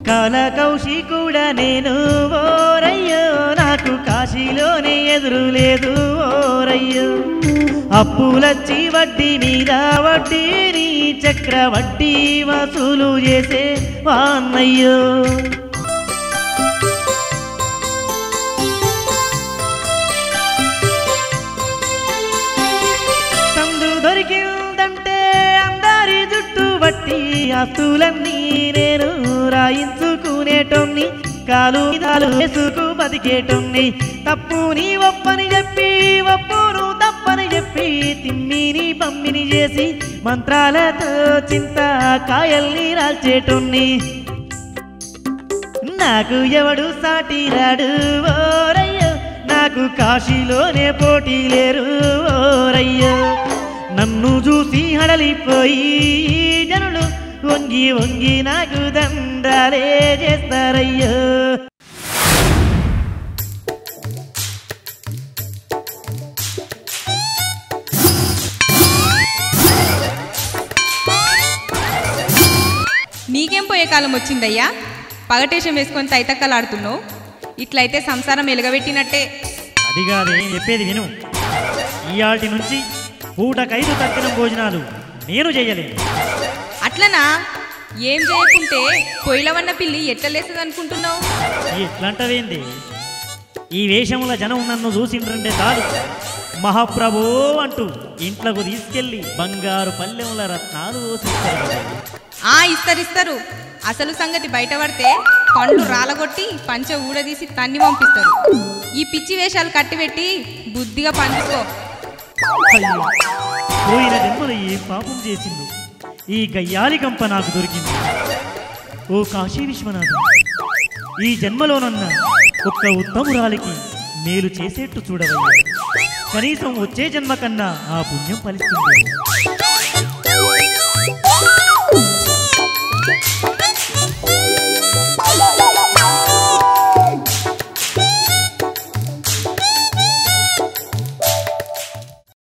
కాల కౌశి కూడా నేను ఓరయ్యో నాకు కాశీలోనే ఎదురు లేదు ఓరయ్యో అప్పులచ్చి వడ్డీ మీద వడ్డీని చక్రవడ్డీ వసూలు చేసే వాన్నయ్యో సందు దొరికిందంటే అందరి జుట్టు బట్టి ఆస్తులన్నీ నేను రాయించుకునేటోన్ని కాలు విధాలు వేసుకు బతికేటోన్ని తప్పుని ఒప్పని చెప్పి ఒప్పును తప్పని చెప్పి తిమ్మిని పమ్మిని చేసి మంత్రాలతో చింత కాయల్ని రాల్చేటోన్ని నాకు ఎవడు సాటి రాడు ఓరయ్యో నాకు కాశీలోనే పోటీ లేరు ఓరయ్యో నన్ను చూసి హడలిపోయి జనులు వంగి వంగి నాకు దండాలే చేస్తారయ్యో నీకేం పోయే కాలం వచ్చిందయ్యా పగటేషం వేసుకొని తైతక్కలాడుతున్నావు ఇట్లయితే సంసారం ఎలుగబెట్టినట్టే అది కాదే చెప్పేది విను ఇయాటి నుంచి పూటకైదు తక్కిన భోజనాలు నేను చెయ్యలేను అట్లనా ఏం చేయకుంటే పొయ్యిలవన్న పిల్లి ఎట్లలేస్తుంది అనుకుంటున్నావు ఎట్లంటవేంది ఈ వేషముల జనం నన్ను చూసిండ్రంటే చాలు మహాప్రభో అంటూ ఇంట్లోకి తీసుకెళ్ళి బంగారు పల్లెముల రత్నాలు పోసిస్తారు కదా. ఆ ఇస్తరిస్తారు అసలు సంగతి బయటపడితే పండ్లు రాలగొట్టి పంచ ఊడదీసి తన్ని పంపిస్తారు ఈ పిచ్చి వేషాలు కట్టిపెట్టి బుద్ధిగా పంచుకో అయ్యో పోయిన జన్మలో ఏ పాపం చేసిందో ఈ గయ్యాలి కంప నాకు దొరికింది ఓ కాశీ విశ్వనాథ ఈ జన్మలోనన్న ఒక్క ఉత్తమురాలికి మేలు చేసేట్టు చూడవయ్యా కనీసం వచ్చే జన్మ కన్నా ఆ పుణ్యం ఫలిస్తుంది